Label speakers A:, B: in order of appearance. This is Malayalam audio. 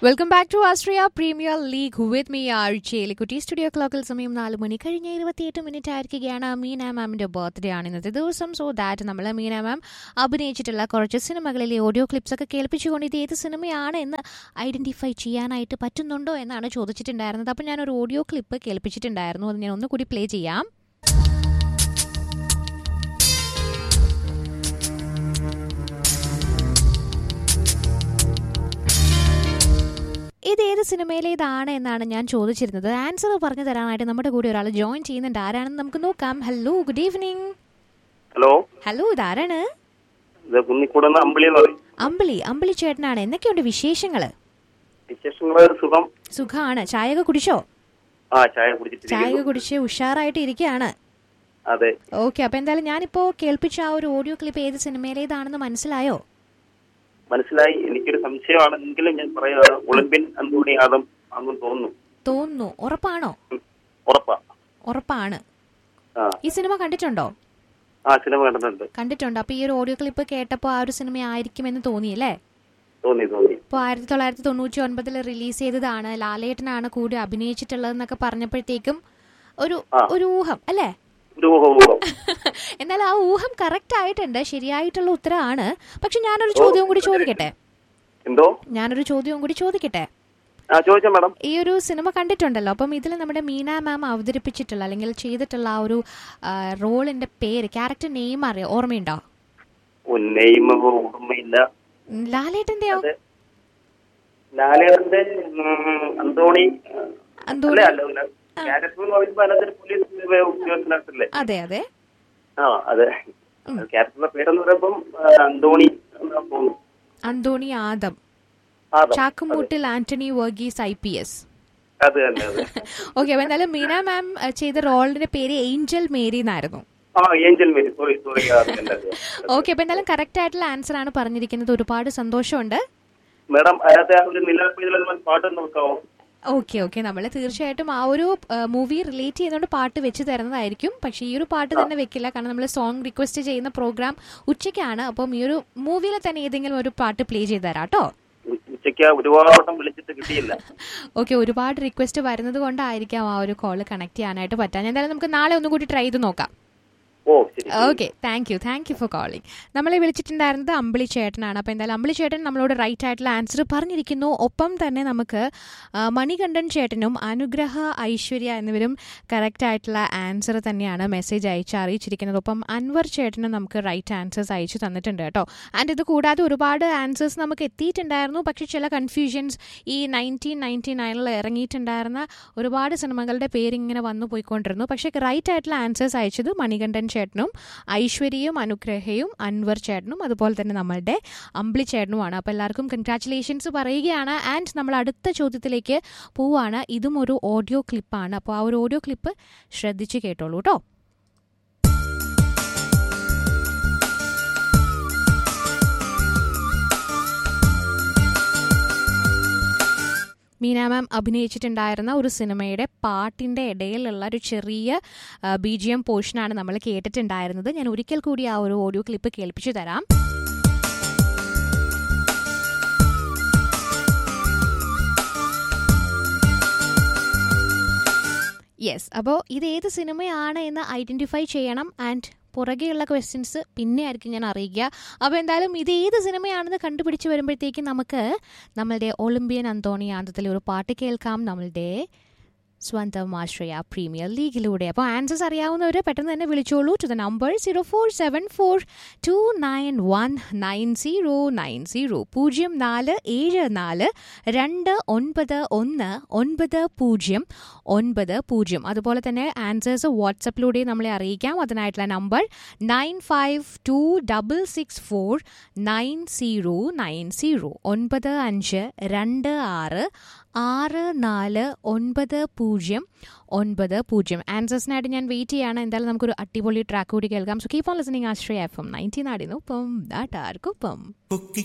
A: Welcome back to Austria premier league with me R Chelikkutty studio ക്ലോക്കിൽ സമയം നാല് മണി കഴിഞ്ഞ ഇരുപത്തിയെട്ട് മിനിറ്റ് ആയിരിക്കുകയാണ് മീന മാമിന്റെ ബർത്ത്ഡേ ആണ് ഇന്നത്തെ ദിവസം സോ ദാറ്റ് നമ്മൾ മീന മാം അഭിനയിച്ചിട്ടുള്ള കുറച്ച് സിനിമകളിലെ ഓഡിയോ ക്ലിപ്സ് ഒക്കെ കേൾപ്പിച്ചുകൊണ്ട് ഇത് ഏത് സിനിമയാണ് എന്ന് ഐഡന്റിഫൈ ചെയ്യാനായിട്ട് പറ്റുന്നുണ്ടോ എന്നാണ് ചോദിച്ചിട്ടുണ്ടായിരുന്നത് അപ്പോൾ ഞാൻ ഒരു ഓഡിയോ ക്ലിപ്പ് കേൾപ്പിച്ചിട്ടുണ്ടായിരുന്നു അത് ഞാൻ ഒന്നുകൂടി പ്ലേ ചെയ്യാം ഇത് ഏത് സിനിമയിലേതാണ് എന്നാണ് ഞാൻ ചോദിച്ചിരുന്നത് ആൻസർ പറഞ്ഞു തരാനായിട്ട് നമ്മുടെ കൂടെ ഒരാൾ ജോയിൻ ചെയ്യുന്നുണ്ട് ആരാണെന്ന് നമുക്ക് നോക്കാം hello good evening
B: hello
A: hello ഇതാരാണ്
B: ഇത് കുന്നിക്കൂടുന്ന അമ്പിളി എന്ന് പറയും
A: അമ്പിളി അമ്പിളി ചേട്ടനാണ് എന്തൊക്കെയുണ്ട് വിശേഷങ്ങള്
B: വിശേഷങ്ങള് സുഖം
A: സുഖാണ് ചായയൊക്കെ കുടിച്ചോ
B: ആ ചായ കുടിച്ചിട്ടിരിക്കുന്നു
A: ചായയൊക്കെ കുടിച്ച് ഉഷാറായിട്ട് ഇരിക്കുകയാണ്
B: അതെ
A: ഓക്കെ അപ്പൊ എന്തായാലും ഞാനിപ്പോ കേൾപ്പിച്ച ആ ഒരു ഓഡിയോ ക്ലിപ്പ് ഏത് സിനിമയിലേതാണെന്ന് മനസ്സിലായോ
B: മനസ്സിലായി എനിക്കൊരു സംശയമാണ് എങ്കിലും ഞാൻ പറയുകയാണ് ഒളിമ്പ്യൻ അന്തോണി ആദം ആണെന്ന് തോന്നുന്നു
A: തോന്നുന്നു ഉറപ്പാണോ
B: ഉം. ഉറപ്പാ
A: ഉറപ്പാണ്
B: ആ
A: ഈ സിനിമ കണ്ടിട്ടുണ്ടോ
B: ആ സിനിമ കണ്ടിട്ടുണ്ട്
A: കണ്ടിട്ടുണ്ട് അപ്പൊ ഈ ഒരു ഓഡിയോ ക്ലിപ്പ് കേട്ടപ്പോൾ ആ ഒരു സിനിമ ആയിരിക്കുമെന്ന് തോന്നിയല്ലേ
B: തോന്നി തോന്നി
A: ഇപ്പോൾ ആയിരത്തി തൊള്ളായിരത്തി തൊണ്ണൂറ്റി ഒൻപതിൽ റിലീസ് ചെയ്തതാണ് ലാലേട്ടനാണ് കൂടി അഭിനയിച്ചിട്ടുള്ളതെന്നൊക്കെ പറഞ്ഞപ്പോഴത്തേക്കും ഒരു
B: ആ.
A: ഒരു ഊഹം അല്ലേ
B: ഒരു ഊഹം
A: എന്നാൽ ആ ഊഹം കറക്റ്റ് ആയിട്ടുണ്ട് ശരിയായിട്ടുള്ള ഉത്തരമാണ് പക്ഷെ ഞാനൊരു ചോദ്യവും കൂടി ചോദിക്കട്ടെ
B: എന്തോ
A: ഞാനൊരു ചോദ്യവും കൂടി ചോദിക്കട്ടെ
B: ആ ചോദിച്ചാ മാഡം
A: ഈ ഒരു സിനിമ കണ്ടിട്ടുണ്ടല്ലോ അപ്പം ഇതിൽ നമ്മുടെ മീന മാം അവതരിപ്പിച്ചിട്ടുള്ള അല്ലെങ്കിൽ ചെയ്തിട്ടുള്ള ആ ഒരു ആ, റോളിന്റെ പേര് ക്യാരക്ടർ നെയിം അറിയോ ഓർമ്മയുണ്ടോ
B: ഓ നെയ്മ ഓർമ്മയില്ല
A: ഉം, ലാലേട്ടന്റെയോ
B: അതെ ലാലേട്ടന്റെ ഉം, അന്തോണി ആ,
A: അന്തോണി
B: അല്ലേ അല്ല ക്യാരക്ടർ എന്ന് പറയുമ്പോ അതിനകത്തൊരു പോലീസ് ഉദ്യോഗസ്ഥനല്ലേ
A: അതെ അതെ
B: ആ അതെ ക്യാരക്ടറുടെ പേരെന്ന് പറയുമ്പം ആ, അന്തോണി എന്നാ തോന്നുന്നു
A: അന്തോണി ആദം
B: ആദം.
A: ചാക്കുമൂട്ടിൽ Antony Varghese I P S
B: അത് തന്നെ അതെ
A: ഓക്കെ അപ്പൊ എന്തായാലും മീന മാം അഹ്, ചെയ്ത റോളിന്റെ പേര് ഏഞ്ചൽ മേരി എന്നായിരുന്നു
B: ആ Angel Mary sorry sorry
A: okay അപ്പൊ എന്തായാലും കറക്റ്റ് ആയിട്ടുള്ള ആൻസർ ആണ് പറഞ്ഞിരിക്കുന്നത് ഒരുപാട് സന്തോഷമുണ്ട്
B: മാഡം അതിനകത്ത് ആ ഒരു നിലവിൽ പാട്ട് നോക്കാവോ
A: ഓക്കെ ഓക്കെ നമ്മൾ തീർച്ചയായിട്ടും ആ ഒരു മൂവി റിലേറ്റ് ചെയ്യുന്നതുകൊണ്ട് പാട്ട് വെച്ച് തരുന്നതായിരിക്കും പക്ഷേ ഈ ഒരു പാട്ട് തന്നെ വെക്കില്ല കാരണം നമ്മൾ സോങ് റിക്വസ്റ്റ് ചെയ്യുന്ന പ്രോഗ്രാം ഉച്ചയ്ക്കാണ് അപ്പം ഈ ഒരു മൂവിയിലെ തന്നെ ഏതെങ്കിലും ഒരു പാട്ട് പ്ലേ ചെയ്ത് തരാം കേട്ടോ
B: ഉച്ചയ്ക്ക് ഒരുപാട് വട്ടം വിളിച്ചിട്ട് കിട്ടിയില്ല
A: ഓക്കെ ഒരുപാട് റിക്വസ്റ്റ് വരുന്നത് കൊണ്ടായിരിക്കാം ആ ഒരു കോള് കണക്ട് ചെയ്യാനായിട്ട് പറ്റാൻ എന്തായാലും നമുക്ക് നാളെ ഒന്നും കൂടി ട്രൈ ചെയ്ത് നോക്കാം
B: ഓ ശരി
A: okay thank you thank you for calling നമ്മളെ വിളിച്ചിട്ടുണ്ടായിരുന്നത് അമ്പിളി ചേട്ടനാണ് അപ്പോൾ എന്തായാലും അമ്പിളി ചേട്ടൻ നമ്മളോട് റൈറ്റ് ആയിട്ടുള്ള ആൻസർ പറഞ്ഞിരിക്കുന്നു ഒപ്പം തന്നെ നമുക്ക് ആ, മണികണ്ഠൻ ചേട്ടനും അനുഗ്രഹ ഐശ്വര്യ എന്നിവരും കറക്റ്റ് ആയിട്ടുള്ള ആൻസർ തന്നെയാണ് മെസ്സേജ് അയച്ച് അറിയിച്ചിരിക്കുന്നത് ഒപ്പം അൻവർ ചേട്ടനും നമുക്ക് റൈറ്റ് ആൻസേഴ്സ് അയച്ചു തന്നിട്ടുണ്ട് കേട്ടോ ആൻഡ് ഇത് കൂടാതെ ഒരുപാട് ആൻസേഴ്സ് നമുക്ക് എത്തിയിട്ടുണ്ടായിരുന്നു പക്ഷേ ചില കൺഫ്യൂഷൻസ് ഈ നയൻറ്റീൻ നയൻറ്റി നയനിൽ ഇറങ്ങിയിട്ടുണ്ടായിരുന്ന ഒരുപാട് സിനിമകളുടെ പേര് ഇങ്ങനെ വന്നു പോയിക്കൊണ്ടിരുന്നു പക്ഷേ റൈറ്റ് ആയിട്ടുള്ള ആൻസേഴ്സ് അയച്ചത് മണികണ്ഠൻ ചേട്ടനും ഐശ്വര്യയും അനുഗ്രഹയും അൻവർ ചേട്ടനും അതുപോലെ തന്നെ നമ്മളുടെ അമ്പിളി ചേട്ടനുമാണ് അപ്പോൾ എല്ലാവർക്കും കൺഗ്രാറ്റുലേഷൻസ് പറയുകയാണ് ആൻഡ് നമ്മൾ അടുത്ത ചോദ്യത്തിലേക്ക് പോവുകയാണ് ഇതും ഒരു ഓഡിയോ ക്ലിപ്പാണ് അപ്പോൾ ആ ഒരു ഓഡിയോ ക്ലിപ്പ് ശ്രദ്ധിച്ച് കേട്ടോളൂ കേട്ടോ മീന മാം അഭിനയിച്ചിട്ടുണ്ടായിരുന്ന ഒരു സിനിമയുടെ പാട്ടിൻ്റെ ഇടയിലുള്ള ഒരു ചെറിയ ബി ജി എം പോർഷനാണ് നമ്മൾ കേട്ടിട്ടുണ്ടായിരുന്നത് ഞാൻ ഒരിക്കൽ കൂടി ആ ഒരു ഓഡിയോ ക്ലിപ്പ് കേൾപ്പിച്ചു തരാം യെസ് അപ്പോൾ ഇത് ഏത് സിനിമയാണ് എന്ന് ഐഡൻറ്റിഫൈ ചെയ്യണം ആൻഡ് പുറകെയുള്ള ക്വസ്റ്റ്യൻസ് പിന്നെ ആയിരിക്കും ഞാൻ അറിയിക്കുക അപ്പോൾ എന്തായാലും ഇത് ഏത് സിനിമയാണെന്ന് കണ്ടുപിടിച്ച് വരുമ്പോഴത്തേക്കും നമുക്ക് നമ്മളുടെ ഒളിമ്പിയൻ അന്തോണി ആന്തത്തിലെ ഒരു പാട്ട് കേൾക്കാം നമ്മളുടെ സ്വന്തം ആശ്രയ പ്രീമിയർ ലീഗിലൂടെ അപ്പോൾ ആൻസേഴ്സ് അറിയാവുന്നവർ പെട്ടെന്ന് തന്നെ വിളിച്ചോളൂ to the number zero four seven four two nine one nine zero nine zero പൂജ്യം നാല് ഏഴ് നാല് രണ്ട് ഒൻപത് ഒന്ന് ഒൻപത് പൂജ്യം ഒൻപത് പൂജ്യം അതുപോലെ തന്നെ ആൻസേഴ്സ് വാട്സപ്പിലൂടെ നമ്മളെ അറിയിക്കാം അതിനായിട്ടുള്ള number nine five two double six four nine zero nine zero ഒൻപത് അഞ്ച് രണ്ട് ആറ് ആറ് നാല് ഒൻപത് പൂജ്യം ഒൻപത് പൂജ്യം ആൻസേഴ്സിനായിട്ട് ഞാൻ വെയിറ്റ് ചെയ്യാണ് എന്തായാലും നമുക്കൊരു അടിപൊളി ട്രാക്ക് കൂടി കേൾക്കാം so keep on listening Ashraya F M nineteen ആടിനൊപ്പം ദാട്ടാർക്കൊപ്പം